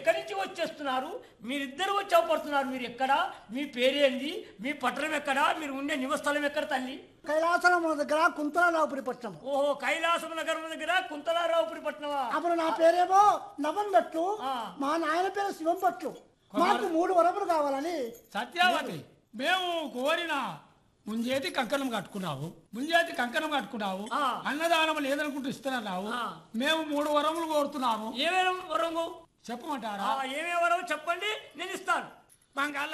ఎక్కడి నుంచి వచ్చేస్తున్నారు మీరిద్దరు వచ్చి అవపడుతున్నారు మీరు ఎక్కడ మీ పేరేంది మీ పట్టణం ఎక్కడ మీరు ఉండే నివస్థలం ఎక్కడ తల్లి కైలాసనం దగ్గర కుంతలాపురి పట్నం ఓహో కైలాసం నగరం దగ్గర కుంతలారావుపురి పట్నమా అప్పుడు నా పేరేమో నవన్ భట్లు ఆ. మా నాయన పేరు శివం భట్లు మాకు మూడు వరములు కావాలని సత్యావతి మేము కోరిన ముంజేతి కంకణం కట్టుకున్నావు ముంజేతి కంకణం కట్టుకున్నావు ఆ. అన్నదానం లేదనుకుంటూ ఇస్తున్నావు ఆ. మేము మూడు వరములు కోరుతున్నాము ఏమేమి వరంగు చెప్పమంటారా ఏమేమి వరం చెప్పండి నేను ఇస్తాను బంగాళ